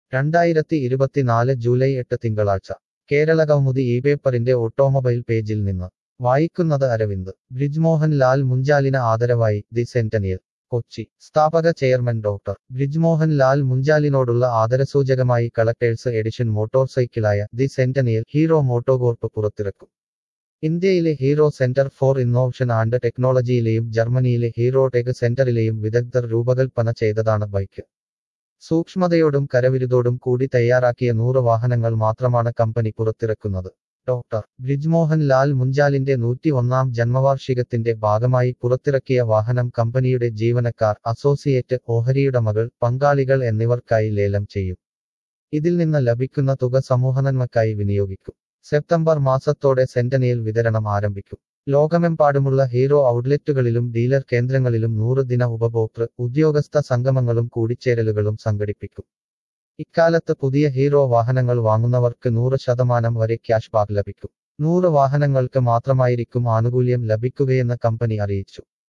രണ്ടായിരത്തി ഇരുപത്തിനാല് ജൂലൈ എട്ട് തിങ്കളാഴ്ച കേരള കൗമുദി ഈ പേപ്പറിന്റെ ഓട്ടോമൊബൈൽ പേജിൽ നിന്ന് വായിക്കുന്നത് അരവിന്ദ് ബ്രിജ്മോഹൻ ലാൽ മുഞ്ചാലിന് ആദരവായി ദി സെന്റനിയൽ കൊച്ചി സ്ഥാപക ചെയർമാൻ ഡോക്ടർ ബ്രിജ്മോഹൻ ലാൽ മുഞ്ചാലിനോടുള്ള ആദരസൂചകമായി കളക്ടേഴ്സ് എഡിഷൻ മോട്ടോർസൈക്കിളായ ദി സെന്റനിയൽ ഹീറോ മോട്ടോകോർപ്പ് പുറത്തിറക്കും ഇന്ത്യയിലെ Hero Centre for Innovation and ടെക്നോളജിയിലെയും ജർമ്മനിയിലെ ഹീറോ ടെക് സെന്ററിലെയും വിദഗ്ധർ രൂപകൽപ്പന ചെയ്തതാണ് ബൈക്ക് സൂക്ഷ്മതയോടും കരവിരുതോടും കൂടി തയ്യാറാക്കിയ നൂറ് വാഹനങ്ങൾ മാത്രമാണ് കമ്പനി പുറത്തിറക്കുന്നത് ഡോക്ടർ ബ്രിജ്മോഹൻ ലാൽ മുഞ്ചാലിന്റെ നൂറ്റി ഒന്നാം ജന്മവാർഷികത്തിന്റെ ഭാഗമായി പുറത്തിറക്കിയ വാഹനം കമ്പനിയുടെ ജീവനക്കാർ അസോസിയേറ്റ് ഓഹരിയുടമകൾ പങ്കാളികൾ എന്നിവർക്കായി ലേലം ചെയ്യും ഇതിൽ നിന്ന് ലഭിക്കുന്ന തുക സമൂഹനന്മക്കായി വിനിയോഗിക്കും സെപ്റ്റംബർ മാസത്തോടെ സെന്റനിയൽ വിതരണം ആരംഭിക്കും ലോകമെമ്പാടുമുള്ള ഹീറോ ഔട്ട്ലെറ്റുകളിലും ഡീലർ കേന്ദ്രങ്ങളിലും നൂറ് ദിന ഉപഭോക്തൃ ഉദ്യോഗസ്ഥ സംഗമങ്ങളും കൂടിച്ചേരലുകളും സംഘടിപ്പിക്കും ഇക്കാലത്ത് പുതിയ ഹീറോ വാഹനങ്ങൾ വാങ്ങുന്നവർക്ക് നൂറ് ശതമാനം വരെ ക്യാഷ് ബാക്ക് ലഭിക്കും നൂറ് വാഹനങ്ങൾക്ക് മാത്രമായിരിക്കും ആനുകൂല്യം ലഭിക്കുകയെന്ന് കമ്പനി അറിയിച്ചു